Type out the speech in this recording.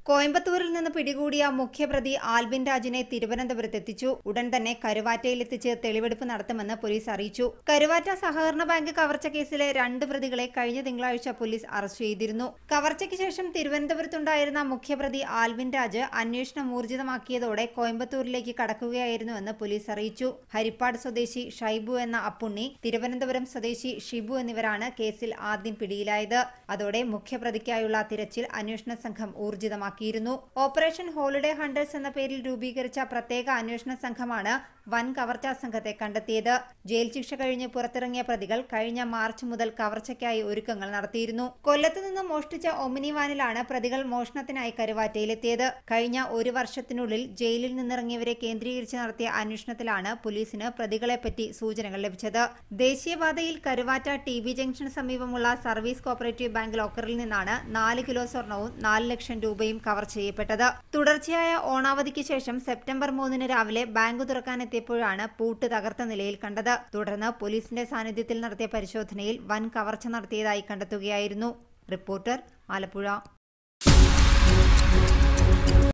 കോയമ്പത്തൂരിൽ നിന്ന് പിടികൂടിയ മുഖ്യപ്രതി ആൽബിൻ രാജിനെ തിരുവനന്തപുരത്തെത്തിച്ചു ഉടൻ തന്നെ കരുവാറ്റയിലെത്തിച്ച് തെളിവെടുപ്പ് നടത്തുമെന്ന് പോലീസ് അറിയിച്ചു കരുവാറ്റ സഹകരണ ബാങ്ക് കവർച്ച കേസിലെ രണ്ട് പ്രതികളെ കഴിഞ്ഞ തിങ്കളാഴ്ച പോലീസ് അറസ്റ്റ് ചെയ്തിരുന്നു കവർച്ചയ്ക്ക് ശേഷം തിരുവനന്തപുരത്തുണ്ടായിരുന്ന മുഖ്യപ്രതി ആൽബിൻ രാജ് അന്വേഷണം ഊർജിതമാക്കിയതോടെ കോയമ്പത്തൂരിലേക്ക് കടക്കുകയായിരുന്നുവെന്ന് പോലീസ് അറിയിച്ചു ഹരിപ്പാട് സ്വദേശി ഷൈബു എന്ന അപ്പുണ്ണി തിരുവനന്തപുരം സ്വദേശി ഷിബു എന്നിവരാണ് കേസിൽ ആദ്യം പിടിയിലായത് അതോടെ മുഖ്യപ്രതിക്കായുള്ള തിരച്ചിൽ അന്വേഷണ സംഘം ഊർജിതമാക്കിയിരുന്നു ഓപ്പറേഷൻ ഹോളിഡേ ഹണ്ടേഴ്സ് എന്ന പേരിൽ രൂപീകരിച്ച പ്രത്യേക അന്വേഷണ സംഘമാണ് വൻ കവർച്ചാ സംഘത്തെ കണ്ടെത്തിയത് ജയിൽ ശിക്ഷ കഴിഞ്ഞ് പുറത്തിറങ്ങിയ പ്രതികൾ കഴിഞ്ഞ മാർച്ച് മുതൽ കവർച്ചയ്ക്കായി ഒരുക്കങ്ങൾ നടത്തിയിരുന്നു കൊല്ലത്ത് നിന്ന് മോഷ്ടിച്ച ഒമിനി വാനിലാണ് പ്രതികൾ മോഷണത്തിനായി കരുവാറ്റയിലെത്തിയത് കഴിഞ്ഞ ഒരു വർഷത്തിനുള്ളിൽ ജയിലിൽ നിന്നിറങ്ങിയവരെ കേന്ദ്രീകരിച്ച് നടത്തിയ അന്വേഷണത്തിലാണ് പോലീസിന് പ്രതികളെപ്പറ്റി സൂചനകൾ ലഭിച്ചത് ദേശീയപാതയിൽ കരുവാറ്റ ടി ബി ജംഗ്ഷന് സമീപമുള്ള സർവീസ് കോപ്പറേറ്റീവ് ബാങ്ക് ലോക്കറിൽ നിന്നാണ് നാല് കിലോ സ്വർണവും നാല് ലക്ഷം രൂപയും കവർ ചെയ്യപ്പെട്ടത് തുടർച്ചയായ ഓണാവധിക്ക് ശേഷം സെപ്റ്റംബർ മൂന്നിന് രാവിലെ ബാങ്ക് തുറക്കാനെത്തിയപ്പോഴാണ് പൂട്ട് തകർത്ത നിലയിൽ കണ്ടത് തുടർന്ന് പോലീസിന്റെ സാന്നിധ്യത്തിൽ നടത്തിയ പരിശോധനയിൽ വൻ കവർച്ച നടത്തിയതായി കണ്ടെത്തുകയായിരുന്നു റിപ്പോർട്ടർ ആലപ്പുഴ